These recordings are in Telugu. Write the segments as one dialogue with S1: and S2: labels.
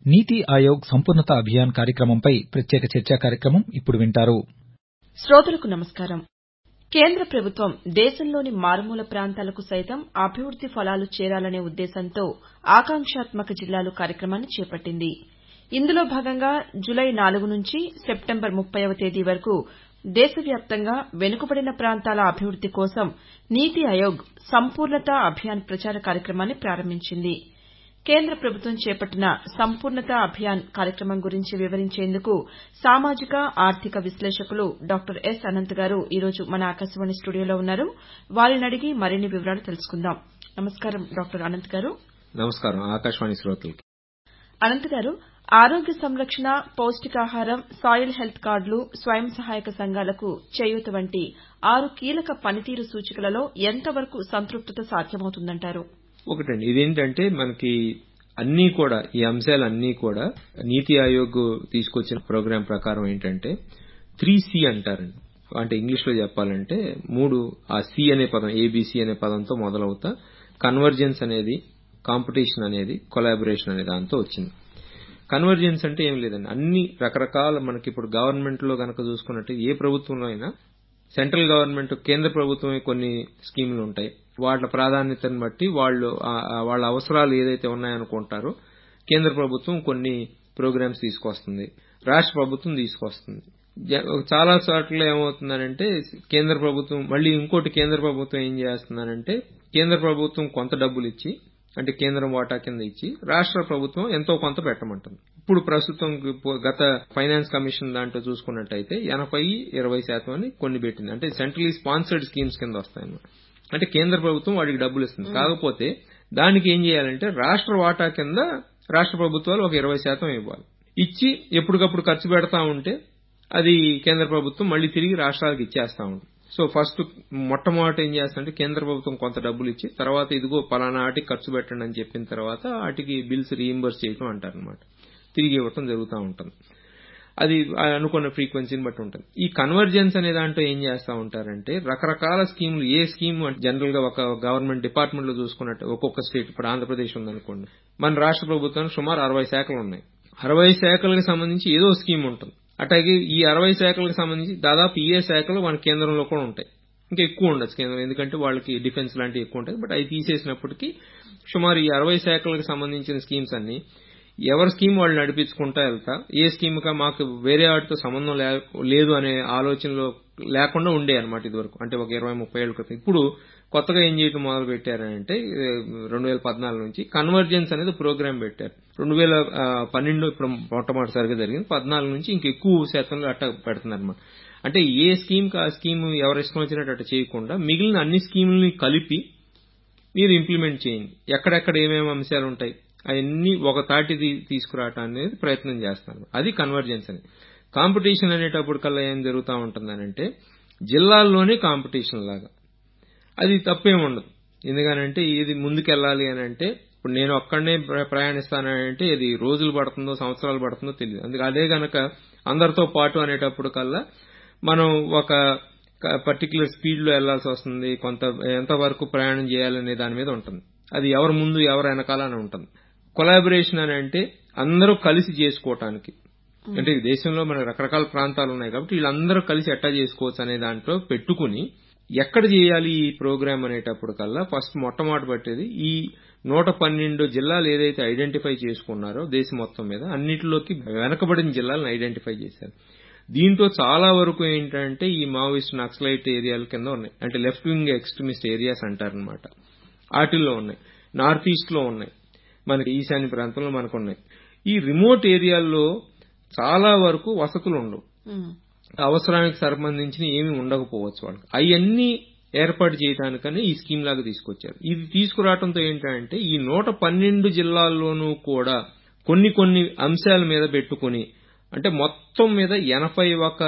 S1: నీతి ఆయోగ్ సంపూర్ణత అభియాన్ కార్యక్రమంపై ప్రత్యేక చర్చా కార్యక్రమం ఇప్పుడు వింటారు
S2: శ్రోతలకు నమస్కారం కేంద్ర ప్రభుత్వం దేశంలోని మారుమూల ప్రాంతాలకు సైతం అభివృద్ది ఫలాలు చేరాలనే ఉద్దేశంతో ఆకాంక్షాత్మక జిల్లాలు కార్యక్రమాన్ని చేపట్టింది ఇందులో భాగంగా జులై నాలుగు నుంచి సెప్టెంబర్ ముప్పైవ తేదీ వరకు దేశవ్యాప్తంగా వెనుకబడిన ప్రాంతాల అభివృద్ది కోసం నీతి ఆయోగ్ సంపూర్ణత అభియాన్ ప్రచార కార్యక్రమాన్ని ప్రారంభించింది కేంద్ర ప్రభుత్వం చేపట్టిన సంపూర్ణత అభియాన్ కార్యక్రమం గురించి వివరించేందుకు సామాజిక ఆర్థిక విశ్లేషకులు డాక్టర్ ఎస్ అనంత్ గారు ఈరోజు మన ఆకాశవాణి స్టూడియోలో ఉన్నారు వారినడిగి మరిన్ని వివరాలు తెలుసుకుందాం నమస్కారం డాక్టర్ అనంత్ గారు
S3: నమస్కారం ఆకాశవాణి శ్రోతలకి
S2: అనంత్ గారు ఆరోగ్య సంరక్షణ పౌష్టికాహారం సాయిల్ హెల్త్ కార్డులు స్వయం సహాయక సంఘాలకు చేయూత వంటి ఆరు కీలక పనితీరు సూచికలలో ఎంతవరకు సంతృప్తత సాధ్యమవుతుందంటారు
S3: ఒకటండి ఇదేంటంటే మనకి అన్నీ కూడా ఈ అంశాలన్నీ కూడా నీతి ఆయోగ్ తీసుకొచ్చిన ప్రోగ్రాం ప్రకారం ఏంటంటే త్రీ సి అంటారండి అంటే ఇంగ్లీష్ లో చెప్పాలంటే మూడు ఆ సి అనే పదం ఏబిసి అనే పదంతో మొదలవుతా కన్వర్జెన్స్ అనేది కాంపిటీషన్ అనేది కొలాబరేషన్ అనే దాంతో వచ్చింది కన్వర్జెన్స్ అంటే ఏం లేదండి అన్ని రకరకాల మనకి ఇప్పుడు గవర్నమెంట్ లో గనక చూసుకున్నట్టు ఏ ప్రభుత్వంలో అయినా సెంట్రల్ గవర్నమెంట్ కేంద్ర ప్రభుత్వమే కొన్ని స్కీములు ఉంటాయి వాళ్ళ ప్రాధాన్యతను బట్టి వాళ్ళు వాళ్ళ అవసరాలు ఏదైతే ఉన్నాయనుకుంటారో కేంద్ర ప్రభుత్వం కొన్ని ప్రోగ్రామ్స్ తీసుకొస్తుంది రాష్ట్ర ప్రభుత్వం తీసుకొస్తుంది చాలా చోట్ల ఏమవుతుందనంటే కేంద్ర ప్రభుత్వం మళ్ళీ ఇంకోటి కేంద్ర ప్రభుత్వం ఏం చేస్తుందనంటే కేంద్ర ప్రభుత్వం కొంత డబ్బులు ఇచ్చి అంటే కేంద్రం వాటా కింద ఇచ్చి రాష్ట్ర ప్రభుత్వం ఎంతో కొంత పెట్టమంటుంది ఇప్పుడు ప్రస్తుతం గత ఫైనాన్స్ కమిషన్ దాంట్లో చూసుకున్నట్టయితే ఎనభై ఇరవై శాతం అని కొన్ని పెట్టింది అంటే సెంట్రలీ స్పాన్సర్డ్ స్కీమ్స్ కింద వస్తాయన్నమాట అంటే కేంద్ర ప్రభుత్వం వాడికి డబ్బులు ఇస్తుంది కాకపోతే దానికి ఏం చేయాలంటే రాష్ట్ర వాటా కింద రాష్ట్ర ప్రభుత్వాలు ఒక ఇరవై శాతం ఇవ్వాలి ఇచ్చి ఎప్పటికప్పుడు ఖర్చు పెడతా ఉంటే అది కేంద్ర ప్రభుత్వం మళ్ళీ తిరిగి రాష్ట్రాలకు ఇచ్చేస్తా ఉంటుంది సో ఫస్ట్ మొట్టమొదటి ఏం చేస్తుంటే కేంద్ర ప్రభుత్వం కొంత డబ్బులు ఇచ్చి తర్వాత ఇదిగో పలానా ఆటికి ఖర్చు పెట్టండి అని చెప్పిన తర్వాత వాటికి బిల్స్ రీఇంబర్స్ చేయటం అంటారనమాట తిరిగి ఇవ్వటం జరుగుతూ ఉంటుంది అది అనుకున్న ఫ్రీక్వెన్సీని బట్టి ఉంటుంది ఈ కన్వర్జెన్స్ అనే దాంట్లో ఏం చేస్తా ఉంటారంటే రకరకాల స్కీములు ఏ స్కీమ్ జనరల్ గా ఒక గవర్నమెంట్ డిపార్ట్మెంట్ లో చూసుకున్నట్టు ఒక్కొక్క స్టేట్ ఇప్పుడు ఆంధ్రప్రదేశ్ ఉందనుకోండి మన రాష్ట్ర ప్రభుత్వానికి సుమారు అరవై శాఖలు ఉన్నాయి అరవై శాఖలకు సంబంధించి ఏదో స్కీమ్ ఉంటుంది అట్లాగే ఈ అరవై శాఖలకు సంబంధించి దాదాపు ఏ శాఖలు మన కేంద్రంలో కూడా ఉంటాయి ఇంకా ఎక్కువ ఉండొచ్చు కేంద్రం ఎందుకంటే వాళ్ళకి డిఫెన్స్ లాంటివి ఎక్కువ ఉంటాయి బట్ అవి తీసేసినప్పటికీ సుమారు ఈ అరవై శాఖలకు సంబంధించిన స్కీమ్స్ అన్ని ఎవరి స్కీమ్ వాళ్ళు నడిపించుకుంటా వెళ్తా ఏ స్కీమ్ కా మాకు వేరే వాటితో సంబంధం లేదు అనే ఆలోచనలో లేకుండా ఉండే అనమాట ఇదివరకు అంటే ఒక ఇరవై ముప్పై ఏళ్ళ క్రితం ఇప్పుడు కొత్తగా ఏం చేయడం మొదలు పెట్టారంటే రెండు వేల పద్నాలుగు నుంచి కన్వర్జెన్స్ అనేది ప్రోగ్రామ్ పెట్టారు రెండు వేల పన్నెండు ఇప్పుడు మొట్టమొదటిసారిగా జరిగింది పద్నాలుగు నుంచి ఇంకెక్కువ శాతంలో అట్ట పెడుతున్నారు అనమాట అంటే ఏ స్కీమ్ ఆ స్కీమ్ ఎవరు ఇష్టం వచ్చినట్టు అట్ట చేయకుండా మిగిలిన అన్ని స్కీముల్ని కలిపి మీరు ఇంప్లిమెంట్ చేయండి ఎక్కడెక్కడ ఏమేమి అంశాలు ఉంటాయి అవన్నీ ఒక తాటి తీసుకురావటం అనేది ప్రయత్నం చేస్తున్నారు అది కన్వర్జెన్స్ అని కాంపిటీషన్ అనేటప్పుడు కల్లా ఏం జరుగుతూ ఉంటుందనంటే జిల్లాల్లోనే కాంపిటీషన్ లాగా అది తప్పేం ఉండదు ఎందుకనంటే ఇది ముందుకెళ్ళాలి అని అంటే ఇప్పుడు నేను ఒక్కడనే ప్రయాణిస్తానంటే ఇది రోజులు పడుతుందో సంవత్సరాలు పడుతుందో తెలియదు అందుకే అదే గనక అందరితో పాటు అనేటప్పుడు కల్లా మనం ఒక పర్టికులర్ స్పీడ్ లో వెళ్లాల్సి వస్తుంది కొంత ఎంతవరకు ప్రయాణం చేయాలనే దాని మీద ఉంటుంది అది ఎవరు ముందు ఎవరు వెనకాల అని ఉంటుంది కొలాబరేషన్ అని అంటే అందరూ కలిసి చేసుకోవటానికి అంటే దేశంలో మన రకరకాల ప్రాంతాలు ఉన్నాయి కాబట్టి వీళ్ళందరూ కలిసి ఎట్టా చేసుకోవచ్చు అనే దాంట్లో పెట్టుకుని ఎక్కడ చేయాలి ఈ ప్రోగ్రామ్ అనేటప్పుడు కల్లా ఫస్ట్ మొట్టమొదటి పట్టేది ఈ నూట పన్నెండు జిల్లాలు ఏదైతే ఐడెంటిఫై చేసుకున్నారో దేశం మొత్తం మీద అన్నిటిలోకి వెనకబడిన జిల్లాలను ఐడెంటిఫై చేశారు దీంతో చాలా వరకు ఏంటంటే ఈ మావోయిస్ట్ నక్సలైట్ ఏరియాల కింద ఉన్నాయి అంటే లెఫ్ట్ వింగ్ ఎక్స్ట్రీమిస్ట్ ఏరియాస్ అంటారనమాట వాటిల్లో ఉన్నాయి నార్త్ ఈస్ట్ లో ఉన్నాయి మనకి ఈశాన్య ప్రాంతంలో మనకు ఉన్నాయి ఈ రిమోట్ ఏరియాల్లో చాలా వరకు వసతులు ఉండవు అవసరానికి సంబంధించిన ఏమీ ఉండకపోవచ్చు వాళ్ళకి అవన్నీ ఏర్పాటు చేయడానికని ఈ స్కీమ్ లాగా తీసుకొచ్చారు ఇది తీసుకురావడంతో ఏంటంటే ఈ నూట పన్నెండు జిల్లాల్లోనూ కూడా కొన్ని కొన్ని అంశాల మీద పెట్టుకుని అంటే మొత్తం మీద ఎనభై ఒక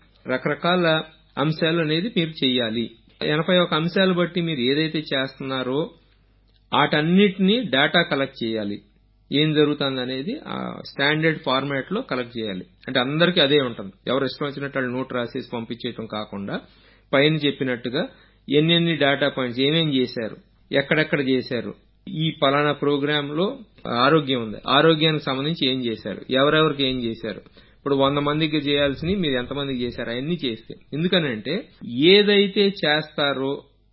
S3: రకరకాల అంశాలు అనేది మీరు చెయ్యాలి ఎనభై ఒక అంశాలు బట్టి మీరు ఏదైతే చేస్తున్నారో వాటన్నిటిని డేటా కలెక్ట్ చేయాలి ఏం జరుగుతుంది అనేది ఆ స్టాండర్డ్ ఫార్మాట్ లో కలెక్ట్ చేయాలి అంటే అందరికీ అదే ఉంటుంది ఎవరు ఇష్టం వచ్చినట్టు వాళ్ళు నోట్ రాసేసి పంపించేయటం కాకుండా పైన చెప్పినట్టుగా ఎన్నెన్ని డేటా పాయింట్స్ ఏమేం చేశారు ఎక్కడెక్కడ చేశారు ఈ పలానా ప్రోగ్రామ్ లో ఆరోగ్యం ఉంది ఆరోగ్యానికి సంబంధించి ఏం చేశారు ఎవరెవరికి ఏం చేశారు ఇప్పుడు వంద మందికి చేయాల్సినవి మీరు ఎంతమందికి చేశారు అవన్నీ చేస్తే ఎందుకనంటే ఏదైతే చేస్తారో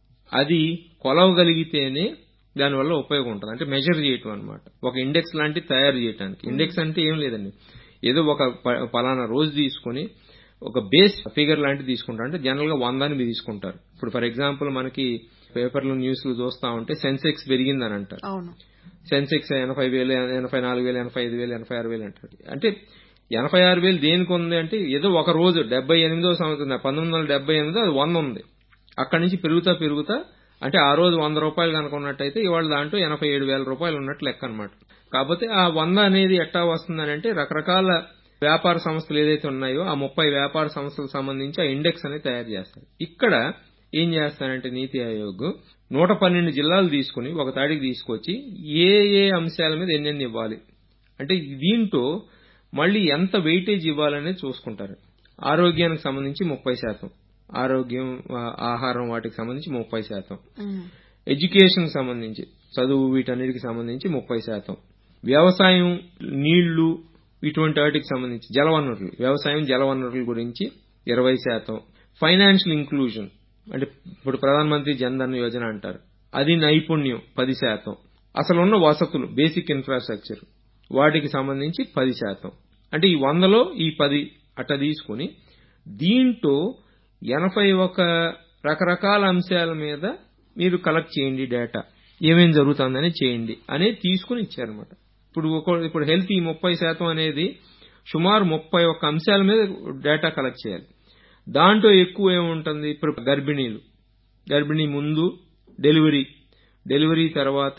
S3: అది కొలవగలిగితేనే దానివల్ల ఉపయోగం ఉంటుంది అంటే మెజర్ చేయటం అనమాట ఒక ఇండెక్స్ లాంటిది తయారు చేయడానికి ఇండెక్స్ అంటే ఏం లేదండి ఏదో ఒక పలానా రోజు తీసుకుని ఒక బేస్ ఫిగర్ లాంటిది తీసుకుంటారు అంటే జనరల్ గా వందాన్ని మీరు తీసుకుంటారు ఇప్పుడు ఫర్ ఎగ్జాంపుల్ మనకి పేపర్లు న్యూస్లు చూస్తా ఉంటే సెన్సెక్స్ పెరిగిందని అంటారు
S2: అవును
S3: సెన్సెక్స్ ఎనభై వేలు ఎనభై నాలుగు వేలు ఎనభై ఐదు వేలు ఎనభై ఆరు వేలు అంటారు అంటే ఎనభై ఆరు వేలు దేనికి ఉంది అంటే ఏదో ఒక రోజు డెబ్బై ఎనిమిదో సంవత్సరం పంతొమ్మిది వందల డెబ్బై ఎనిమిదో అది వంద ఉంది అక్కడి నుంచి పెరుగుతా పెరుగుతా అంటే ఆ రోజు వంద రూపాయలు కనుకున్నట్టయితే ఇవాళ దాంట్లో ఎనభై ఏడు వేల రూపాయలు ఉన్నట్లు లెక్క అనమాట కాకపోతే ఆ వంద అనేది ఎట్టా వస్తుందని అంటే రకరకాల వ్యాపార సంస్థలు ఏదైతే ఉన్నాయో ఆ ముప్పై వ్యాపార సంస్థలకు సంబంధించి ఆ ఇండెక్స్ అనేది తయారు చేస్తారు ఇక్కడ ఏం చేస్తారంటే నీతి ఆయోగ్ నూట పన్నెండు జిల్లాలు తీసుకుని ఒక తాడికి తీసుకొచ్చి ఏ ఏ అంశాల మీద ఎన్నెన్ని ఇవ్వాలి అంటే దీంట్లో మళ్ళీ ఎంత వెయిటేజ్ ఇవ్వాలనేది చూసుకుంటారు ఆరోగ్యానికి సంబంధించి ముప్పై శాతం ఆరోగ్యం ఆహారం వాటికి సంబంధించి ముప్పై శాతం ఎడ్యుకేషన్ సంబంధించి చదువు వీటన్నిటికి సంబంధించి ముప్పై శాతం వ్యవసాయం నీళ్లు ఇటువంటి వాటికి సంబంధించి జలవనరులు వ్యవసాయం జలవనరుల గురించి ఇరవై శాతం ఫైనాన్షియల్ ఇంక్లూజన్ అంటే ఇప్పుడు ప్రధానమంత్రి జన్ధన్ యోజన అంటారు అది నైపుణ్యం పది శాతం అసలున్న వసతులు బేసిక్ ఇన్ఫ్రాస్ట్రక్చర్ వాటికి సంబంధించి పది శాతం అంటే ఈ వందలో ఈ పది అట్ట తీసుకుని దీంట్లో ఎనభై ఒక రకరకాల అంశాల మీద మీరు కలెక్ట్ చేయండి డేటా ఏమేం జరుగుతుందని చేయండి అనేది తీసుకుని ఇచ్చారనమాట ఇప్పుడు ఒక ఇప్పుడు హెల్త్ ఈ ముప్పై శాతం అనేది సుమారు ముప్పై ఒక్క అంశాల మీద డేటా కలెక్ట్ చేయాలి దాంట్లో ఎక్కువ ఏముంటుంది ఇప్పుడు గర్భిణీలు గర్భిణీ ముందు డెలివరీ డెలివరీ తర్వాత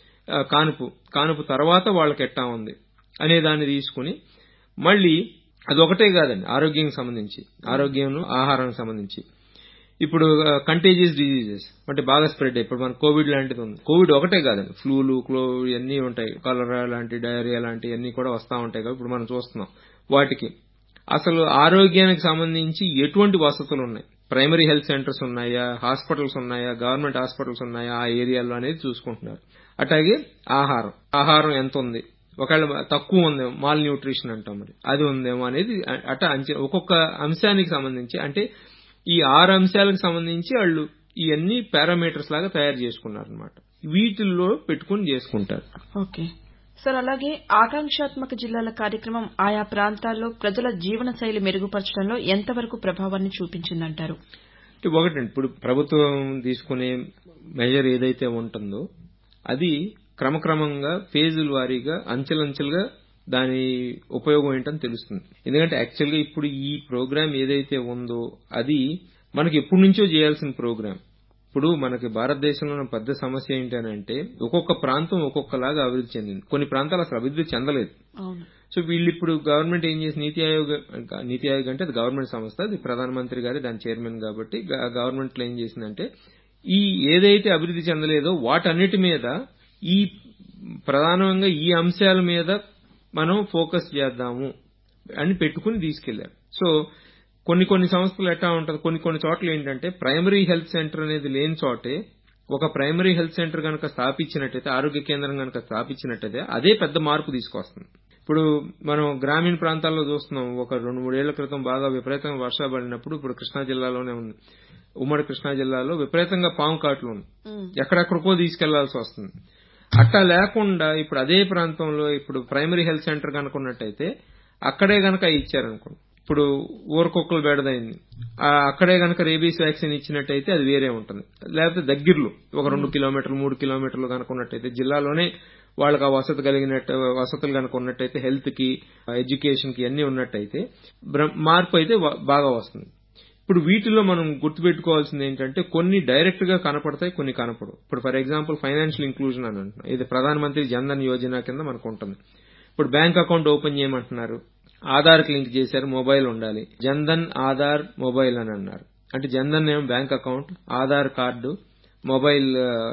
S3: కానుపు కానుపు తర్వాత వాళ్ళకి ఎట్టా ఉంది అనే దాన్ని తీసుకుని మళ్ళీ అదొకటే కాదండి ఆరోగ్యానికి సంబంధించి ఆరోగ్యం ఆహారానికి సంబంధించి ఇప్పుడు కంటేజియస్ డిజీజెస్ అంటే బాగా స్ప్రెడ్ ఇప్పుడు మన కోవిడ్ లాంటిది ఉంది కోవిడ్ ఒకటే కాదండి ఫ్లూలు క్లో ఇవన్నీ ఉంటాయి కలరా లాంటి డయేరియా లాంటి అన్ని కూడా వస్తూ ఉంటాయి కదా ఇప్పుడు మనం చూస్తున్నాం వాటికి అసలు ఆరోగ్యానికి సంబంధించి ఎటువంటి వసతులు ఉన్నాయి ప్రైమరీ హెల్త్ సెంటర్స్ ఉన్నాయా హాస్పిటల్స్ ఉన్నాయా గవర్నమెంట్ హాస్పిటల్స్ ఉన్నాయా ఆ ఏరియాలో అనేది చూసుకుంటున్నారు అట్లాగే ఆహారం ఆహారం ఎంత ఉంది ఒకవేళ తక్కువ ఉందేమో మాల్ న్యూట్రిషన్ అంటాం మరి అది ఉందేమో అనేది అట్లా అంచే ఒక్కొక్క అంశానికి సంబంధించి అంటే ఈ ఆరు అంశాలకు సంబంధించి వాళ్ళు ఇవన్నీ పారామీటర్స్ లాగా తయారు చేసుకున్నారు అనమాట వీటిల్లో పెట్టుకుని చేసుకుంటారు
S2: ఓకే సార్ అలాగే ఆకాంక్షాత్మక జిల్లాల కార్యక్రమం ఆయా ప్రాంతాల్లో ప్రజల జీవన శైలి మెరుగుపరచడంలో ఎంతవరకు ప్రభావాన్ని చూపించిందంటారు
S3: ఒకటండి ఇప్పుడు ప్రభుత్వం తీసుకునే మెజర్ ఏదైతే ఉంటుందో అది క్రమక్రమంగా ఫేజుల వారీగా అంచెలంచెలుగా దాని ఉపయోగం ఏంటని తెలుస్తుంది ఎందుకంటే యాక్చువల్గా ఇప్పుడు ఈ ప్రోగ్రామ్ ఏదైతే ఉందో అది మనకి ఎప్పటి నుంచో చేయాల్సిన ప్రోగ్రామ్ ఇప్పుడు మనకి భారతదేశంలో ఉన్న పెద్ద సమస్య ఏంటంటే ఒక్కొక్క ప్రాంతం ఒక్కొక్కలాగా అభివృద్ధి చెందింది కొన్ని ప్రాంతాలు అసలు అభివృద్ధి చెందలేదు సో వీళ్ళు ఇప్పుడు గవర్నమెంట్ ఏం చేసి నీతి ఆయోగ్ నీతి ఆయోగ్ అంటే అది గవర్నమెంట్ సంస్థ అది ప్రధానమంత్రి గారి దాని చైర్మన్ కాబట్టి గవర్నమెంట్ లో ఏం చేసిందంటే ఈ ఏదైతే అభివృద్ధి చెందలేదో వాటన్నిటి మీద ఈ ప్రధానంగా ఈ అంశాల మీద మనం ఫోకస్ చేద్దాము అని పెట్టుకుని తీసుకెళ్లారు సో కొన్ని కొన్ని సంస్థలు ఎట్లా ఉంటుంది కొన్ని కొన్ని చోట్ల ఏంటంటే ప్రైమరీ హెల్త్ సెంటర్ అనేది లేని చోటే ఒక ప్రైమరీ హెల్త్ సెంటర్ కనుక స్థాపించినట్టయితే ఆరోగ్య కేంద్రం కనుక స్థాపించినట్టయితే అదే పెద్ద మార్పు తీసుకొస్తుంది ఇప్పుడు మనం గ్రామీణ ప్రాంతాల్లో చూస్తున్నాం ఒక రెండు మూడేళ్ల క్రితం బాగా విపరీతంగా వర్షాలు పడినప్పుడు ఇప్పుడు కృష్ణా జిల్లాలోనే ఉంది ఉమ్మడి కృష్ణా జిల్లాలో విపరీతంగా పాము కాట్లు ఉంది ఎక్కడెక్కడికో తీసుకెళ్లాల్సి వస్తుంది అట్టా లేకుండా ఇప్పుడు అదే ప్రాంతంలో ఇప్పుడు ప్రైమరీ హెల్త్ సెంటర్ కనుకున్నట్టయితే అక్కడే గనక ఇచ్చారనుకోండి ఇప్పుడు ఊరకొక్కలు బెడదైంది అక్కడే గనక రేబీస్ వ్యాక్సిన్ ఇచ్చినట్టయితే అది వేరే ఉంటుంది లేకపోతే దగ్గరలో ఒక రెండు కిలోమీటర్లు మూడు కిలోమీటర్లు కనుకున్నట్టయితే జిల్లాలోనే వాళ్ళకి ఆ వసతి కలిగినట్టు వసతులు కనుక ఉన్నట్టయితే హెల్త్ కి ఎడ్యుకేషన్ కి అన్ని ఉన్నట్టయితే మార్పు అయితే బాగా వస్తుంది ఇప్పుడు వీటిలో మనం గుర్తుపెట్టుకోవాల్సింది ఏంటంటే కొన్ని డైరెక్ట్ గా కనపడతాయి కొన్ని కనపడవు ఇప్పుడు ఫర్ ఎగ్జాంపుల్ ఫైనాన్షియల్ ఇంక్లూజన్ అని అంటున్నాం ఇది ప్రధానమంత్రి జన్ధన్ యోజన కింద మనకు ఉంటుంది ఇప్పుడు బ్యాంక్ అకౌంట్ ఓపెన్ చేయమంటున్నారు ఆధార్ లింక్ చేశారు మొబైల్ ఉండాలి జన్ధన్ ఆధార్ మొబైల్ అని అన్నారు అంటే జన్ధన్ ఏమో bank account Aadhaar card mobile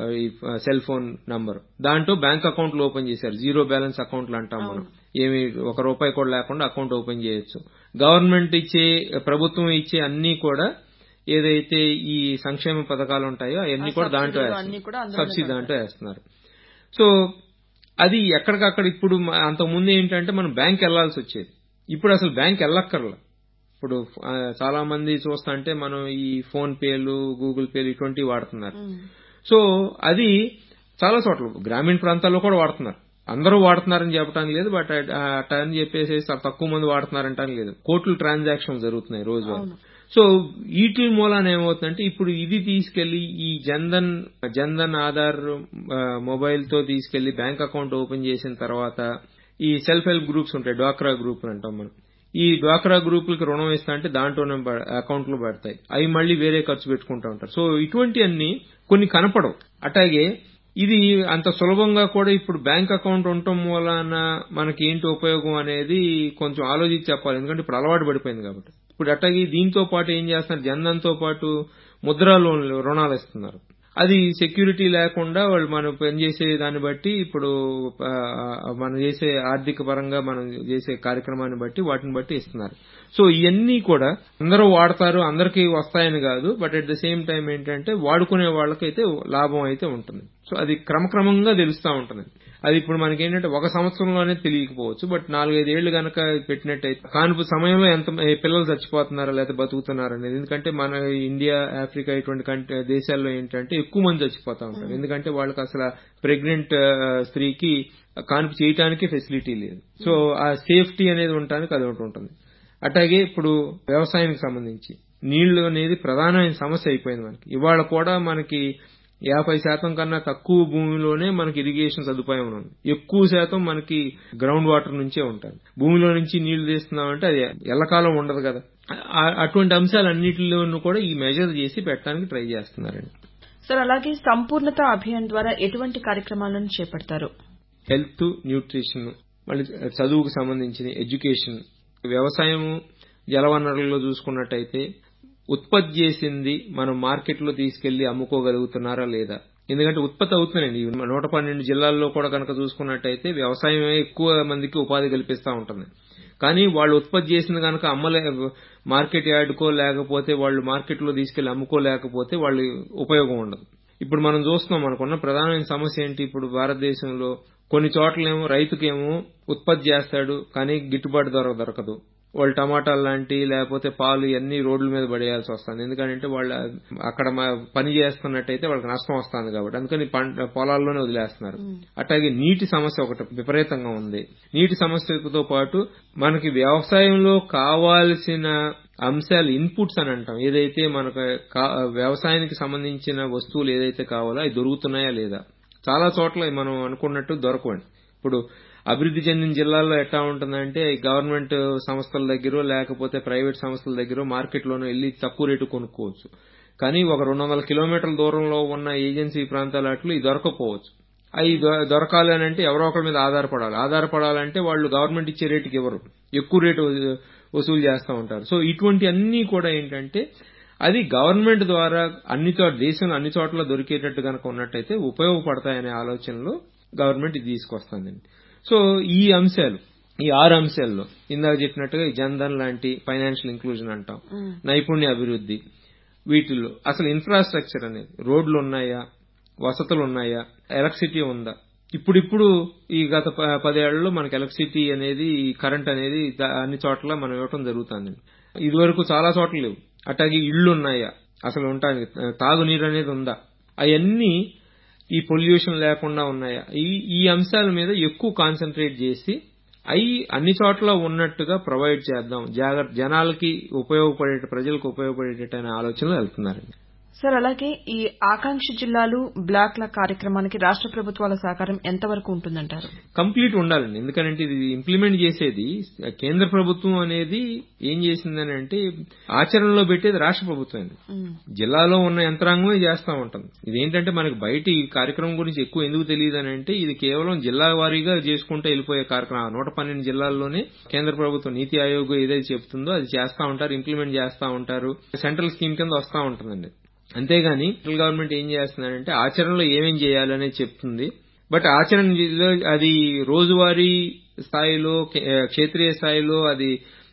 S3: cell phone number దాంట్లో బ్యాంక్ అకౌంట్లు ఓపెన్ చేశారు జీరో బ్యాలెన్స్ అకౌంట్లు అంటాం మనం ఏమి ఒక రూపాయి కూడా లేకుండా అకౌంట్ ఓపెన్ చేయొచ్చు గవర్నమెంట్ ఇచ్చే ప్రభుత్వం ఇచ్చే అన్ని కూడా ఏదైతే ఈ సంక్షేమ పథకాలు ఉంటాయో అవన్నీ కూడా దాంట్లో సబ్సిడీ దాంట్లో వేస్తున్నారు సో అది ఎక్కడికక్కడ ఇప్పుడు మ- అంతకుముందు ఏంటంటే మనం బ్యాంక్ వెళ్లాల్సి వచ్చేది ఇప్పుడు అసలు బ్యాంక్ వెళ్ళక్కర్లా ఇప్పుడు ఆ, చాలా మంది చూస్తా అంటే మనం ఈ ఫోన్ పేలు గూగుల్ పేలు ఇటువంటివి వాడుతున్నారు సో అది చాలా చోట్ల గ్రామీణ ప్రాంతాల్లో కూడా వాడుతున్నారు అందరూ వాడుతున్నారని చెప్పడానికి లేదు బట్ అట్లా అని చెప్పేసి చాలా తక్కువ మంది వాడుతున్నారంటానికి లేదు కోట్లు ట్రాన్సాక్షన్ జరుగుతున్నాయి రోజు సో వీటి మూలాన ఏమవుతుందంటే ఇప్పుడు ఇది తీసుకెళ్లి ఈ జన్ధన్ జన్ధన్ ఆధార్ ఆ, మొబైల్ తో తీసుకెళ్లి బ్యాంక్ అకౌంట్ ఓపెన్ చేసిన తర్వాత ఈ సెల్ఫ్ హెల్ప్ గ్రూప్స్ ఉంటాయి డ్వాక్రా గ్రూప్ అంటాం మనం ఈ డ్వాక్రా గ్రూపులకి రుణం ఇస్తా అంటే దాంట్లోనే అకౌంట్ లో పడతాయి అవి మళ్ళీ వేరే ఖర్చు పెట్టుకుంటా ఉంటారు సో ఇటువంటి అన్ని కొన్ని కనపడవు అట్లాగే ఇది అంత సులభంగా కూడా ఇప్పుడు బ్యాంక్ అకౌంట్ ఉండటం వలన మనకి ఏంటి ఉపయోగం అనేది కొంచెం ఆలోచించి చెప్పాలి ఎందుకంటే ఇప్పుడు అలవాటు పడిపోయింది కాబట్టి ఇప్పుడు అట్లాగే దీంతో పాటు ఏం చేస్తున్నారు జన్ధన్తో పాటు ముద్రా లోన్లు రుణాలు ఇస్తున్నారు అది సెక్యూరిటీ లేకుండా వాళ్ళు మనం పనిచేసే దాన్ని బట్టి ఇప్పుడు ఆ, మనం చేసే ఆర్థిక పరంగా మనం చేసే కార్యక్రమాన్ని బట్టి వాటిని బట్టి ఇస్తున్నారు సో ఇవన్నీ కూడా అందరూ వాడతారు అందరికీ వస్తాయని కాదు but at the same time ఏంటంటే వాడుకునే వాళ్ళకైతే లాభం అయితే ఉంటుంది సో అది క్రమక్రమంగా తెలుస్తా ఉంటుంది అది ఇప్పుడు మనకి ఏంటంటే ఒక సంవత్సరంలోనే తెలియకపోవచ్చు బట్ నాలుగైదేళ్లు గనక పెట్టినట్టయితే కానుపు సమయంలో ఎంత ఏ పిల్లలు చచ్చిపోతున్నారా లేకపోతే బతుకుతున్నారా అనేది ఎందుకంటే మన ఇండియా ఆఫ్రికా ఇటువంటి కంట్రీ దేశాల్లో ఏంటంటే ఎక్కువ మంది చచ్చిపోతా ఉంటారు ఎందుకంటే వాళ్ళకి అసలు ప్రెగ్నెంట్ స్త్రీకి కానుపు చేయటానికి ఫెసిలిటీ లేదు సో ఆ సేఫ్టీ అనేది ఉండటానికి అది ఒకటి ఉంటుంది అట్లాగే ఇప్పుడు వ్యవసాయానికి సంబంధించి నీళ్లు అనేది ప్రధానమైన సమస్య అయిపోయింది మనకి ఇవాళ కూడా మనకి యాభై శాతం కన్నా తక్కువ భూమిలోనే మనకి ఇరిగేషన్ సదుపాయం ఉంది ఎక్కువ శాతం మనకి గ్రౌండ్ వాటర్ నుంచే ఉంటుంది భూమిలో నుంచి నీళ్లు తీస్తున్నామంటే అది ఎల్లకాలం ఉండదు కదా ఆ- అటువంటి అంశాలన్నిటిలోనూ కూడా ఈ మెజర్ చేసి పెట్టడానికి ట్రై చేస్తున్నారండి
S2: సార్ అలాగే సంపూర్ణత అభియాన్ ద్వారా ఎటువంటి కార్యక్రమాలను చేపడతారు
S3: హెల్త్ న్యూట్రిషన్ మళ్ళీ చదువుకు సంబంధించిన ఎడ్యుకేషన్ వ్యవసాయం జలవనరులలో చూసుకున్నట్టయితే ఉత్పత్తి చేసింది మనం మార్కెట్లో తీసుకెళ్లి అమ్ముకోగలుగుతున్నారా లేదా ఎందుకంటే ఉత్పత్తి అవుతుందండి ఈ నూట పన్నెండు జిల్లాల్లో కూడా కనుక చూసుకున్నట్టయితే వ్యవసాయమే ఎక్కువ మందికి ఉపాధి కల్పిస్తా ఉంటుంది కానీ వాళ్ళు ఉత్పత్తి చేసింది కనుక అమ్మలే మార్కెట్ యార్డుకో లేకపోతే వాళ్ళు మార్కెట్లో తీసుకెళ్లి అమ్ముకోలేకపోతే వాళ్ళు ఉపయోగం ఉండదు ఇప్పుడు మనం చూస్తున్నాం మనకున్న ప్రధానమైన సమస్య ఏంటి ఇప్పుడు భారతదేశంలో కొన్ని చోట్లేమో రైతుకేమో ఉత్పత్తి చేస్తాడు కానీ గిట్టుబాటు ధర దొరకదు వాళ్ళు టమాటాలు లాంటి లేకపోతే పాలు ఇవన్నీ రోడ్ల మీద పడేయాల్సి వస్తుంది ఎందుకంటే వాళ్ళు అక్కడ మ- పని చేస్తున్నట్టయితే వాళ్ళకి నష్టం వస్తుంది కాబట్టి అందుకని పంట పొలాల్లోనే వదిలేస్తున్నారు అట్లాగే నీటి సమస్య ఒకటి విపరీతంగా ఉంది నీటి సమస్యతో పాటు మనకి వ్యవసాయంలో కావాల్సిన అంశాలు ఇన్పుట్స్ అని అంటాం ఏదైతే మనకు కా- వ్యవసాయానికి సంబంధించిన వస్తువులు ఏదైతే కావాలో అవి దొరుకుతున్నాయా లేదా చాలా చోట్ల మనం అనుకున్నట్టు దొరకవండి ఇప్పుడు అభివృద్ధి చెందిన జిల్లాల్లో ఎట్లా ఉంటుందంటే గవర్నమెంట్ సంస్థల దగ్గర లేకపోతే ప్రైవేట్ సంస్థల దగ్గర మార్కెట్లోనూ వెళ్ళి తక్కువ రేటు కొనుక్కోవచ్చు కానీ ఒక రెండు వందల కిలోమీటర్ల దూరంలో ఉన్న ఏజెన్సీ ప్రాంతాల అట్లు ఇది దొరకపోవచ్చు అవి దొ- దొరకాలి అని అంటే ఎవరో ఒకరి మీద ఆధారపడాలి ఆధారపడాలంటే వాళ్ళు గవర్నమెంట్ ఇచ్చే రేటుకి ఇవ్వరు ఎక్కువ రేటు వసూ- వసూలు చేస్తూ ఉంటారు సో ఇటువంటి అన్ని కూడా ఏంటంటే అది గవర్నమెంట్ ద్వారా అన్ని చోట్ల దేశంలో అన్ని చోట్ల దొరికేటట్టు కనుక ఉన్నట్టయితే ఉపయోగపడతాయనే ఆలోచనలో గవర్నమెంట్ ఇది తీసుకొస్తుందండి సో ఈ అంశాలు ఈ ఆరు అంశాల్లో ఇందాక చెప్పినట్టుగా ఈ జన్ధన్ లాంటి ఫైనాన్షియల్ ఇంక్లూజన్ అంటాం నైపుణ్య అభివృద్ధి వీటిల్లో అసలు ఇన్ఫ్రాస్ట్రక్చర్ అనేది రోడ్లు ఉన్నాయా వసతులు ఉన్నాయా ఎలక్ట్రిసిటీ ఉందా ఇప్పుడిప్పుడు ఈ గత ప- పదేళ్లలో మనకి ఎలక్ట్రిసిటీ అనేది కరెంట్ అనేది ద- అన్ని చోట్ల మనం ఇవ్వటం జరుగుతుంది ఇదివరకు చాలా చోట్ల లేవు అట్లాగే ఇళ్లు ఉన్నాయా అసలు ఉంటాయి తాగునీరు అనేది ఉందా అవన్నీ ఈ పొల్యూషన్ లేకుండా ఉన్నాయా ఈ ఈ అంశాల మీద ఎక్కువ కాన్సన్ట్రేట్ చేసి అవి అన్ని చోట్ల ఉన్నట్టుగా ప్రొవైడ్ చేద్దాం జాగ్రత్త జనాలకి ఉపయోగపడే ప్రజలకు ఉపయోగపడేటట్టు అనే ఆలోచనలు వెళ్తున్నారండి
S2: సార్ అలాగే ఈ ఆకాంక్ష జిల్లాలు బ్లాక్ల కార్యక్రమానికి రాష్ట ప్రభుత్వాల సహకారం ఎంతవరకు ఉంటుందంటారు
S3: కంప్లీట్ ఉండాలండి ఎందుకంటే ఇది ఇంప్లిమెంట్ చేసేది కేంద్ర ప్రభుత్వం అనేది ఏం చేసిందని అంటే ఆచరణలో పెట్టేది రాష్ట్ర ప్రభుత్వం జిల్లాలో ఉన్న యంత్రాంగమే చేస్తా ఉంటుంది ఇదేంటంటే మనకి బయట ఈ కార్యక్రమం గురించి ఎక్కువ ఎందుకు తెలియదు అని అంటే ఇది కేవలం జిల్లా వారీగా చేసుకుంటూ వెళ్ళిపోయే కార్యక్రమం నూట పన్నెండు జిల్లాల్లోనే కేంద్ర ప్రభుత్వం నీతి ఆయోగ్ ఏదైతే చెప్తుందో అది చేస్తా ఉంటారు ఇంప్లిమెంట్ చేస్తా ఉంటారు సెంట్రల్ స్కీమ్ కింద వస్తా ఉంటుందండి అంతేగాని సెంట్రల్ గవర్నమెంట్ ఏం చేస్తుందంటే ఆచరణలో ఏమేం చేయాలనేది చెప్తుంది బట్ ఆచరణలో అది రోజువారీ స్థాయిలో కే- క్షేత్రీయ స్థాయిలో అది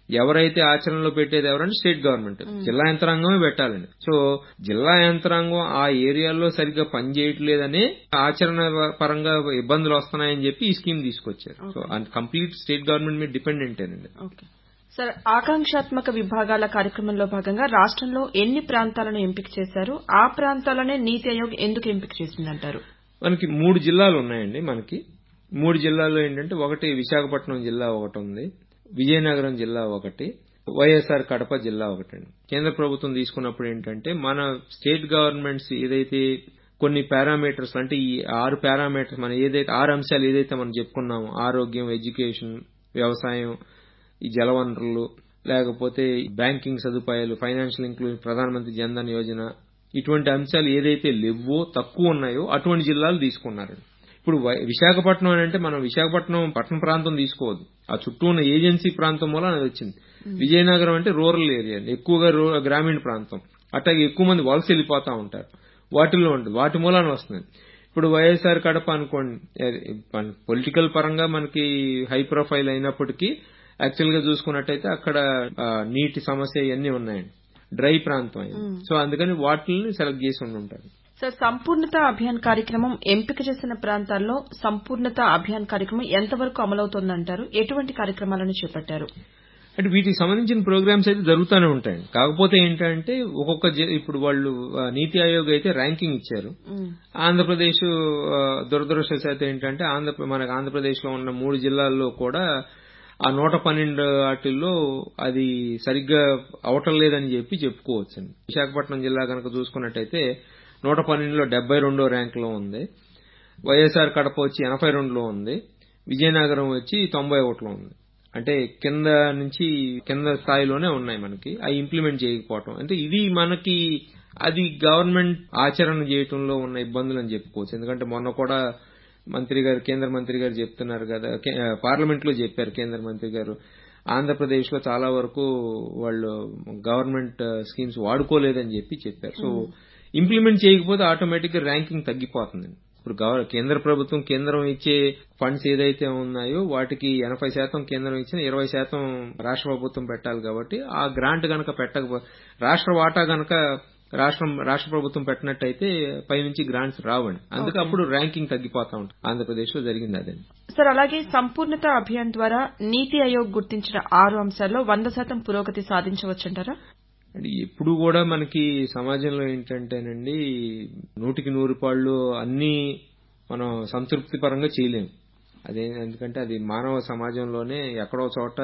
S3: ఎవరైతే ఆచరణలో పెట్టేది ఎవరంటే స్టేట్ గవర్నమెంట్ జిల్లా యంత్రాంగమే పెట్టాలండి సో జిల్లా యంత్రాంగం ఆ ఏరియాలో సరిగ్గా పనిచేయట్లేదనే ఆచరణ పరంగా ఇబ్బందులు వస్తున్నాయని చెప్పి ఈ స్కీమ్ తీసుకొచ్చారు సో కంప్లీట్ స్టేట్ గవర్నమెంట్ మీద డిపెండెంటేనండి
S2: ఓకే సార్ ఆకాంక్షాత్మక విభాగాల కార్యక్రమంలో భాగంగా రాష్ట్రంలో ఎన్ని ప్రాంతాలను ఎంపిక చేశారు ఆ ప్రాంతాలనే నీతి ఆయోగ్ ఎందుకు ఎంపిక చేసిందంటారు
S3: మనకి మూడు జిల్లాలు ఉన్నాయండి మనకి మూడు జిల్లాల్లో ఏంటంటే ఒకటి విశాఖపట్నం జిల్లా ఒకటి ఉంది విజయనగరం జిల్లా ఒకటి వైఎస్ఆర్ కడప జిల్లా ఒకటండి కేంద్ర ప్రభుత్వం తీసుకున్నప్పుడు ఏంటంటే మన స్టేట్ గవర్నమెంట్స్ ఏదైతే కొన్ని పారామీటర్స్ అంటే ఈ ఆరు పారామీటర్స్ మనం ఏదైతే ఆరు అంశాలు ఏదైతే మనం చెప్పుకున్నామో ఆరోగ్యం ఎడ్యుకేషన్ వ్యవసాయం ఈ జలవనరులు లేకపోతే బ్యాంకింగ్ సదుపాయాలు ఫైనాన్షియల్ ఇంక్లూజన్ ప్రధానమంత్రి జన్ధన్ యోజన ఇటువంటి అంశాలు ఏదైతే లేవో తక్కువ ఉన్నాయో అటువంటి జిల్లాలు తీసుకున్నారు ఇప్పుడు విశాఖపట్నం అని అంటే మనం విశాఖపట్నం పట్టణ ప్రాంతం తీసుకోవద్దు ఆ చుట్టూ ఉన్న ఏజెన్సీ ప్రాంతం మూల అది వచ్చింది విజయనగరం అంటే రూరల్ ఏరియా ఎక్కువగా గ్రామీణ ప్రాంతం అట్లాగే ఎక్కువ మంది వలస వెళ్ళిపోతా ఉంటారు వాటిల్లో ఉంటుంది వాటి మూలాన వస్తుంది ఇప్పుడు వైఎస్ఆర్ కడప అనుకోండి పొలిటికల్ పరంగా మనకి హై ప్రొఫైల్ అయినప్పటికీ యాక్చువల్ గా చూసుకున్నట్టయితే అక్కడ నీటి సమస్య ఇవన్నీ ఉన్నాయండి డ్రై ప్రాంతం అయింది సో అందుకని వాటిని సెలెక్ట్ చేసి ఉండి ఉంటారు
S2: సార్ సంపూర్ణత అభియాన్ కార్యక్రమం ఎంపిక చేసిన ప్రాంతాల్లో సంపూర్ణత అభియాన్ కార్యక్రమం ఎంతవరకు అమలవుతోందంటారు ఎటువంటి కార్యక్రమాలను చేపట్టారు
S3: అంటే వీటికి సంబంధించిన ప్రోగ్రామ్స్ అయితే జరుగుతూనే ఉంటాయండి కాకపోతే ఏంటంటే ఒక్కొక్క ఇప్పుడు వాళ్ళు నీతి ఆయోగ్ అయితే ర్యాంకింగ్ ఇచ్చారు ఆంధ్రప్రదేశ్ దురదృష్టశాతం ఏంటంటే ఆంధ్ర మనకు ఆంధ్రప్రదేశ్ లో ఉన్న మూడు జిల్లాల్లో కూడా ఆ నూట పన్నెండు వాటిల్లో అది సరిగ్గా అవటం లేదని చెప్పి చెప్పుకోవచ్చండి విశాఖపట్నం జిల్లా కనుక చూసుకున్నట్టయితే నూట పన్నెండులో డెబ్బై రెండో ర్యాంకులో ఉంది వైఎస్ఆర్ కడప వచ్చి ఎనభై రెండులో ఉంది విజయనగరం వచ్చి తొంభై ఒకటిలో ఉంది అంటే కింద నుంచి కింద స్థాయిలోనే ఉన్నాయి మనకి అవి ఇంప్లిమెంట్ చేయకపోవటం అంటే ఇది మనకి అది గవర్నమెంట్ ఆచరణ చేయటంలో ఉన్న ఇబ్బందులు అని చెప్పుకోవచ్చు ఎందుకంటే మొన్న కూడా మంత్రి గారు కేంద్ర మంత్రి గారు చెప్తున్నారు కదా పార్లమెంట్ లో చెప్పారు కేంద్ర మంత్రి గారు ఆంధ్రప్రదేశ్ లో చాలా వరకు వాళ్ళు గవర్నమెంట్ స్కీమ్స్ వాడుకోలేదని చెప్పి చెప్పారు సో ఇంప్లిమెంట్ చేయకపోతే ఆటోమేటిక్ గా ర్యాంకింగ్ తగ్గిపోతుంది ఇప్పుడు కేంద్ర ప్రభుత్వం కేంద్రం ఇచ్చే ఫండ్స్ ఏదైతే ఉన్నాయో వాటికి ఎనభై శాతం కేంద్రం ఇచ్చిన ఇరవై శాతం రాష్ట్ర ప్రభుత్వం పెట్టాలి కాబట్టి ఆ గ్రాంట్ గనక పెట్టకపో రాష్ట్ర వాటా గనక రాష్ట్రం రాష్ట్ర ప్రభుత్వం పెట్టినట్టయితే పైనుంచి గ్రాంట్స్ రావండి అందుకే అప్పుడు ర్యాంకింగ్ తగ్గిపోతా ఉంటుంది ఆంధ్రప్రదేశ్ లో జరిగింది అదే
S2: సార్ అలాగే సంపూర్ణత అభియాన్ ద్వారా నీతి ఆయోగ్ గుర్తించిన ఆరు అంశాల్లో వంద శాతం పురోగతి సాధించవచ్చంటారా
S3: అంటే ఎప్పుడు కూడా మనకి సమాజంలో ఏంటంటేనండి నూటికి నూరు పాళ్ళు అన్ని మనం సంతృప్తి పరంగా చేయలేము అదే ఎందుకంటే అది మానవ సమాజంలోనే ఎక్కడో చోట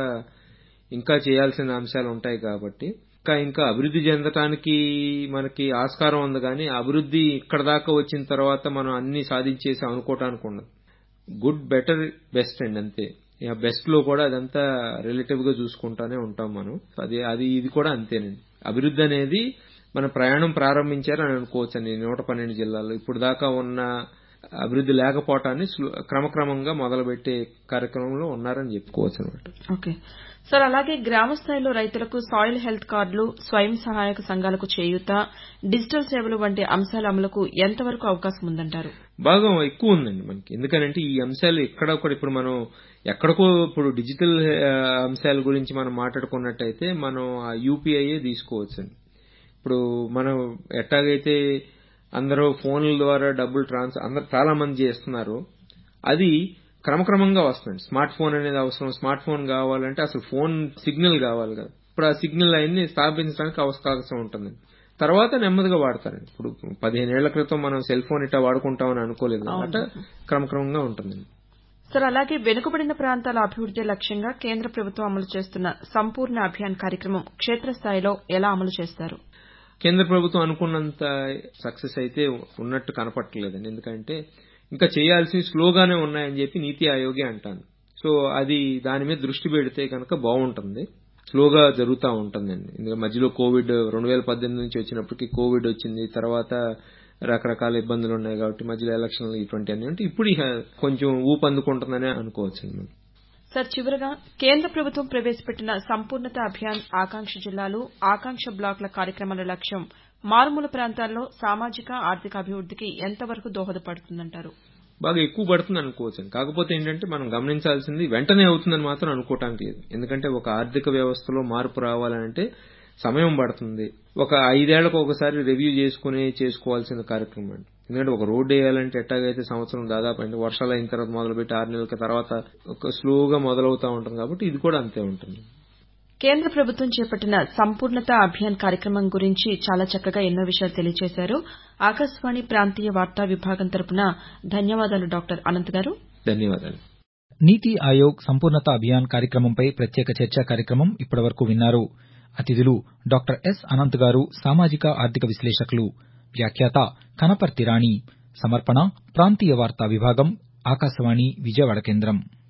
S3: ఇంకా చేయాల్సిన అంశాలు ఉంటాయి కాబట్టి ఇంకా ఇంకా అభివృద్ధి చెందటానికి మనకి ఆస్కారం ఉంది కానీ అభివృద్ధి ఇక్కడ దాకా వచ్చిన తర్వాత మనం అన్ని సాధించేసి అనుకోవటానికి ఉండదు గుడ్ బెటర్ బెస్ట్ అండి అంతే ఇక బెస్ట్ లో కూడా అదంతా రిలేటివ్ గా చూసుకుంటానే ఉంటాం మనం అది అది ఇది కూడా అంతేనండి అభివృద్ధి అనేది మన ప్రయాణం ప్రారంభించారని అనుకోవచ్చు అండి నూట పన్నెండు జిల్లాల్లో ఇప్పుడు దాకా ఉన్న అభివృద్ధి లేకపోవటాన్ని క్రమక్రమంగా మొదలుపెట్టే కార్యక్రమంలో ఉన్నారని చెప్పుకోవచ్చు అనమాట
S2: ఓకే సార్ అలాగే గ్రామ స్థాయిలో రైతులకు సాయిల్ హెల్త్ కార్డులు స్వయం సహాయక సంఘాలకు చేయూత డిజిటల్ సేవలు వంటి అంశాల అమలుకు ఎంతవరకు అవకాశం ఉందంటారు
S3: బాగా ఎక్కువ ఉందండి మనకి ఎందుకనంటే ఈ అంశాలు ఎక్కడ కూడా ఇప్పుడు మనం ఎక్కడికో ఇప్పుడు డిజిటల్ అంశాల గురించి మనం మాట్లాడుకున్నట్టయితే మనం ఆ యూపీఐఏ తీసుకోవచ్చండి ఇప్పుడు మనం ఎట్టాగైతే అందరూ ఫోన్ల ద్వారా డబ్బులు ట్రాన్స్ అందరు చాలా మంది చేస్తున్నారు అది క్రమక్రమంగా వస్తుంది స్మార్ట్ ఫోన్ అనేది అవసరం స్మార్ట్ ఫోన్ కావాలంటే అసలు ఫోన్ సిగ్నల్ కావాలి కదా ఇప్పుడు ఆ సిగ్నల్ అన్ని స్థాపించడానికి అవకాశం ఉంటుంది తర్వాత నెమ్మదిగా వాడతారండి ఇప్పుడు పదిహేనేళ్ల క్రితం మనం సెల్ ఫోన్ ఇట్లా వాడుకుంటామని అనుకోలేదు అట్లా క్రమక్రమంగా ఉంటుంది
S2: సార్ అలాగే వెనుకబడిన ప్రాంతాల అభివృద్ది లక్ష్యంగా కేంద్ర ప్రభుత్వం అమలు చేస్తున్న సంపూర్ణ అభియాన్ కార్యక్రమం క్షేత్రస్థాయిలో ఎలా అమలు చేస్తారు
S3: కేంద్ర ప్రభుత్వం అనుకున్నంత సక్సెస్ అయితే ఉన్నట్టు కనపట్టలేదండి ఎందుకంటే ఇంకా చేయాల్సి స్లోగానే ఉన్నాయని చెప్పి నీతి ఆయోగే అంటాను సో అది దాని మీద దృష్టి పెడితే కనుక బాగుంటుంది స్లోగా జరుగుతూ ఉంటుందండి ఎందుకంటే మధ్యలో కోవిడ్ రెండు వేల పద్దెనిమిది నుంచి వచ్చినప్పటికీ కోవిడ్ వచ్చింది తర్వాత రకరకాల ఇబ్బందులు ఉన్నాయి కాబట్టి మధ్యలో ఎలక్షన్లు ఇటువంటి అన్ని అంటే ఇప్పుడు కొంచెం ఊపందుకుంటుందనే అనుకోవచ్చు
S2: సార్ చివరగా కేంద్ర ప్రభుత్వం ప్రవేశపెట్టిన సంపూర్ణత అభియాన్ ఆకాంక్ష జిల్లాలు ఆకాంక్ష బ్లాకుల కార్యక్రమాల లక్ష్యం మారుమూల ప్రాంతాల్లో సామాజిక ఆర్థిక అభివృద్దికి ఎంతవరకు దోహదపడుతుందంటారు
S3: బాగా ఎక్కువ పడుతుంది అనుకోవచ్చు కాకపోతే ఏంటంటే మనం గమనించాల్సింది వెంటనే అవుతుందని మాత్రం అనుకోవటానికి లేదు ఎందుకంటే ఒక ఆర్థిక వ్యవస్థలో మార్పు రావాలంటే సమయం పడుతుంది ఒక ఐదేళ్లకు ఒకసారి రివ్యూ చేసుకుని చేసుకోవాల్సిన కార్యక్రమం అండి ఎందుకంటే ఒక రోడ్డు వేయాలంటే ఎట్టాగైతే సంవత్సరం దాదాపు అంటే వర్షాలు అయిన తర్వాత మొదలుపెట్టి ఆరు నెలల తర్వాత ఒక స్లోగా మొదలవుతా ఉంటుంది కాబట్టి ఇది కూడా అంతే ఉంటుంది
S2: కేంద్ర ప్రభుత్వం చేపట్టిన సంపూర్ణత అభియాన్ కార్యక్రమం గురించి చాలా చక్కగా ఎన్నో విషయాలు తెలియజేశారు ఆకాశవాణి ప్రాంతీయ వార్తా విభాగం తరపున ధన్యవాదాలు డాక్టర్ అనంత్ గారు
S3: ధన్యవాదాలు
S1: నీతి ఆయోగ్ సంపూర్ణత అభియాన్ కార్యక్రమంపై ప్రత్యేక చర్చా కార్యక్రమం ఇప్పటివరకు విన్నారు అతిథులు డాక్టర్ ఎస్ అనంత్ గారు సామాజిక ఆర్థిక విశ్లేషకులు వ్యాఖ్యాత కనపర్తి రాణి సమర్పణ ప్రాంతీయ వార్తా విభాగం ఆకాశవాణి విజయవాడ కేంద్రం